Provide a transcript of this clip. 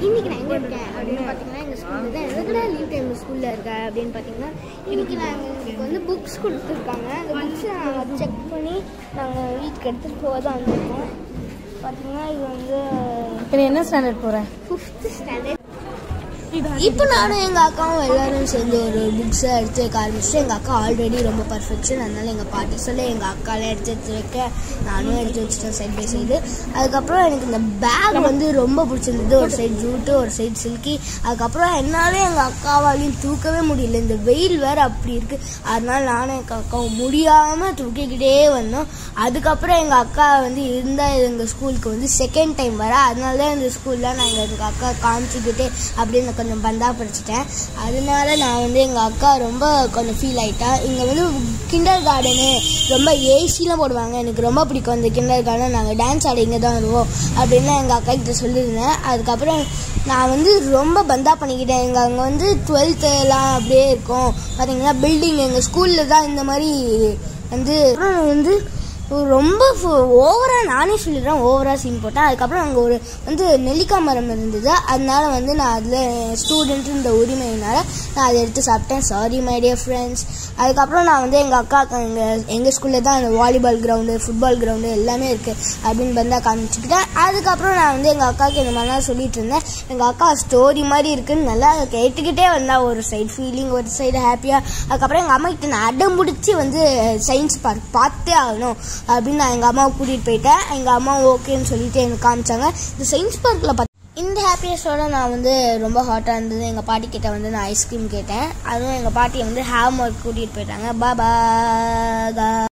இன்னைக்கு நான் எங்கே இருக்கேன் அப்படின்னு பார்த்தீங்கன்னா எங்கள் ஸ்கூலில் தான் எதுக்குடா லீவ் டைம் ஸ்கூலில் இருக்க அப்படின்னு பார்த்தீங்கன்னா இன்னைக்கு நாங்கள் எங்களுக்கு வந்து புக்ஸ் கொடுத்துருக்காங்க அந்த புக்ஸை நாங்கள் செக் பண்ணி நாங்கள் வீட்டுக்கு எடுத்துகிட்டு போக தான் வந்திருக்கோம் பார்த்தீங்கன்னா இது வந்து இப்போ நீ என்ன ஸ்டாண்டர்ட் போகிறேன் ஃபிஃப்த் ஸ்டாண்டர்ட் இப்போ நானும் எங்கள் அக்காவும் எல்லாரும் சேர்ந்து ஒரு புக்ஸை எடுத்து வைக்க ஆரம்பிச்சிட்டு எங்கள் அக்கா ஆல்ரெடி ரொம்ப பர்ஃபெக்ஷன் அதனால எங்கள் பாட்டி சொல்ல எங்கள் அக்காலாம் எடுத்து எடுத்து வைக்க நானும் எடுத்து வச்சுட்டேன் சைட் பை சைடு அதுக்கப்புறம் எனக்கு இந்த பேக் வந்து ரொம்ப பிடிச்சிருந்தது ஒரு சைடு ஜூட்டு ஒரு சைடு சில்கி அதுக்கப்புறம் என்னால எங்கள் அக்காவாலையும் தூக்கவே முடியல இந்த வெயில் வேற அப்படி இருக்கு அதனால நானும் எங்கள் அக்காவும் முடியாமல் தூக்கிக்கிட்டே வந்தோம் அதுக்கப்புறம் எங்கள் அக்கா வந்து இருந்தால் எங்கள் ஸ்கூலுக்கு வந்து செகண்ட் டைம் வர அதனால தான் இந்த ஸ்கூலில் நான் எங்கள் அக்கா காமிச்சிக்கிட்டே அப்படின்னு கொஞ்சம் பந்தா படிச்சிட்டேன் அதனால நான் வந்து எங்கள் அக்கா ரொம்ப கொஞ்சம் ஃபீல் ஆயிட்டா இங்கே வந்து கிண்டர் கார்டனு ரொம்ப ஏசிலாம் போடுவாங்க எனக்கு ரொம்ப பிடிக்கும் அந்த கிண்டர் கார்டன் நாங்கள் டான்ஸ் ஆட இங்கே தான் வருவோம் அப்படின்னு எங்கள் அக்கா கிட்ட சொல்லியிருந்தேன் அதுக்கப்புறம் நான் வந்து ரொம்ப பந்தா பண்ணிக்கிட்டேன் எங்கள் அங்கே வந்து டுவெல்த்துலாம் அப்படியே இருக்கும் பார்த்தீங்கன்னா பில்டிங் எங்கள் ஸ்கூலில் தான் இந்த மாதிரி வந்து அப்புறம் வந்து ரொம்ப ஓவரா நானே சொல்லிடுறேன் ஓவரா சீன் போட்டேன் அதுக்கப்புறம் அங்கே ஒரு வந்து நெல்லிக்காய் மரம் இருந்தது அதனால வந்து நான் அதில் ஸ்டூடெண்ட் இந்த உரிமையினால நான் அதை எடுத்து சாப்பிட்டேன் சாரி மை டியர் ஃப்ரெண்ட்ஸ் அதுக்கப்புறம் நான் வந்து எங்கள் அக்கா எங்கள் எங்கள் ஸ்கூலில் தான் அந்த வாலிபால் கிரவுண்டு ஃபுட்பால் கிரவுண்டு எல்லாமே இருக்குது அப்படின்னு வந்து காமிச்சுக்கிட்டேன் அதுக்கப்புறம் நான் வந்து எங்கள் அக்காவுக்கு இந்த மாதிரிலாம் சொல்லிட்டு இருந்தேன் எங்கள் அக்கா ஸ்டோரி மாதிரி இருக்குன்னு நல்லா கேட்டுக்கிட்டே வந்தா ஒரு சைடு ஃபீலிங் ஒரு சைடு ஹாப்பியாக அதுக்கப்புறம் எங்கள் அம்மா கிட்ட நான் அடம் பிடிச்சி வந்து சயின்ஸ் பார்க் பார்த்தே ஆகணும் அப்படின்னு நான் எங்கள் அம்மாவை கூட்டிகிட்டு போயிட்டேன் எங்கள் அம்மா ஓகேன்னு சொல்லிட்டு எனக்கு காமிச்சாங்க இந்த சயின்ஸ் பார்க்கில் பார்த்து இந்த ஹாப்பியஸோட நான் வந்து ரொம்ப ஹாட்டாக இருந்தது எங்கள் பாட்டி கிட்ட வந்து நான் ஐஸ்கிரீம் கேட்டேன் அதுவும் எங்கள் பாட்டியை வந்து ஹேம் ஒர்க் கூட்டிகிட்டு போயிட்டாங்க பாபா